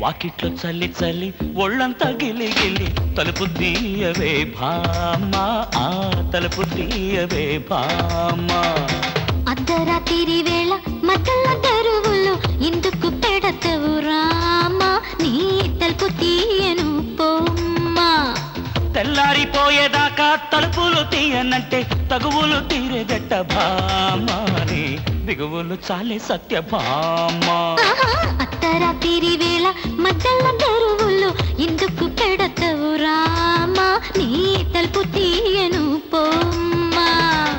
వాకిట్లో చల్లి చల్లి ఒళ్ళంతా గిలి గిలి తలుపు తీయవే భామ ఆ తలుపు తీయవే భామ అర్ధరాత్రి వేళ మధ్యల తెరువులు ఎందుకు పెడతవు రామా నీ తలుపు తీయను పోమ్మా తెల్లారిపోయేదాకా తలుపులు తీయనంటే తగువులు తీరేగట్ట భామాని దిగువులు చాలే సత్య భామ ఆహా, అర్ధరాత్రి వేళ మధ్యల తెరువులు ఎందుకు పెడతవు రామా నీ తలుపు తీయను పోమ్మా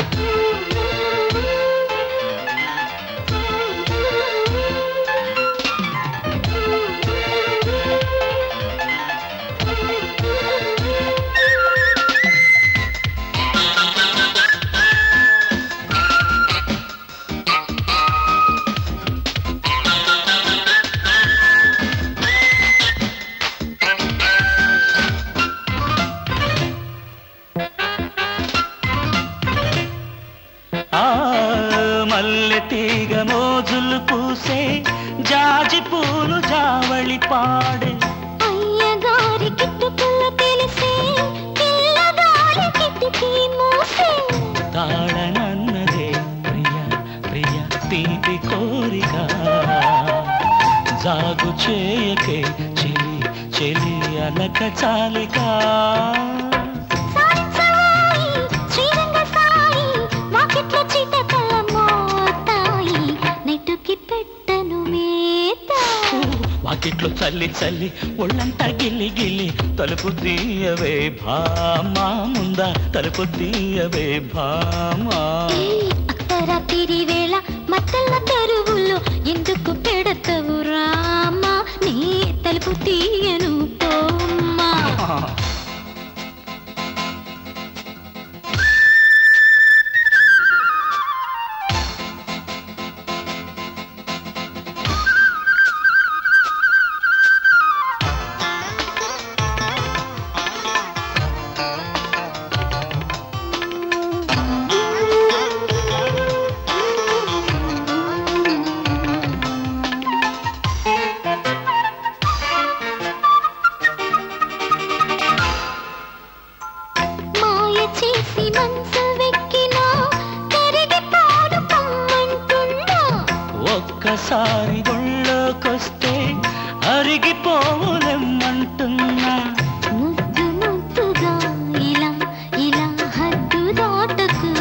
ఆ మల్లె తీగ మోజులు పూసే జాజి పూలు జావళి పాడే అయ్యగారి కిట్టుకుల తెలిసే పిల్లగాలి కిటికీ మూసే తాళనన్నదే ప్రియ ప్రియ తీపి కోరిక జాగు చేయకే చెలి చెలి అనక చాలిక సాయి శ్రీరంగ సాయి వాకిట్లో చిటకల మోతాయి నెట్టుకి పెట్టను మేత వాకిట్లో చల్లి చల్లి ఒళ్ళంతా గిల్లి గిల్లి తలుపు తీయవే భామా ముందా తలుపు తీయవే భామా అర్ధరాత్రి వేళ మత్తల తెరువులు ఎందుకు పెడతవు రామా నీ తలుపు తీయను పోమ్మా మాయ చేసి మనసు వెక్కినా కరిగిపోడు కమ్మంటున్నా ఒక్కసారి ఒళ్ళోకొస్తే అరిగిపోవులెమ్మంటున్నా ముద్దు ముద్దుగా ఇలా ఇలా హద్దు దాటకు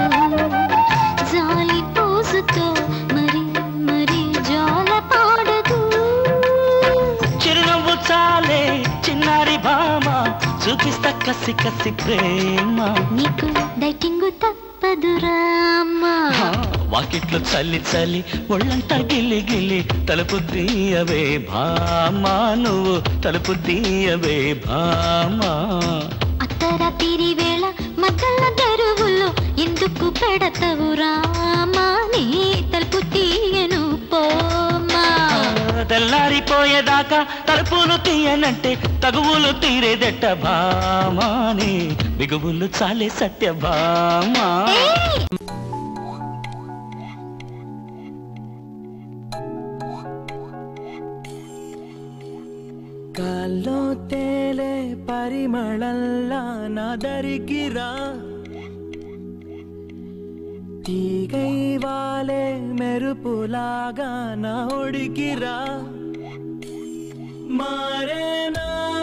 జాలి పోసుతో మరి మరి జాల పాడదు చిరునవ్వు చాలే చిన్నారి భామ చూపిస్తా కసి కసి ప్రేమ నీకు డైటింగ్ తప్పదు రామ్మా ఆ, వాకిట్లో చల్లి చల్లి ఒళ్ళంతా గిల్లి గిల్లి తలుపు తీయవే భామా నువ్వు తలుపు తీయవే భామా అర్ధరాత్రి వేళ మధ్యల తెరువులు ఎందుకు పెడతవు రామా నీ తలుపు తీయను పోమా తెల్లారిపోయేదాకా తలుపులు తీయనంటే తగువులు తీరేదెట్ట భామాని బిగువులు చాలే సత్య భామా ఏయ్! గాల్లో తేలే పరిమళల్లా నాదరికిరా తీగై వాలే మెరుపులాగా నా ఒడికిరా మారేనా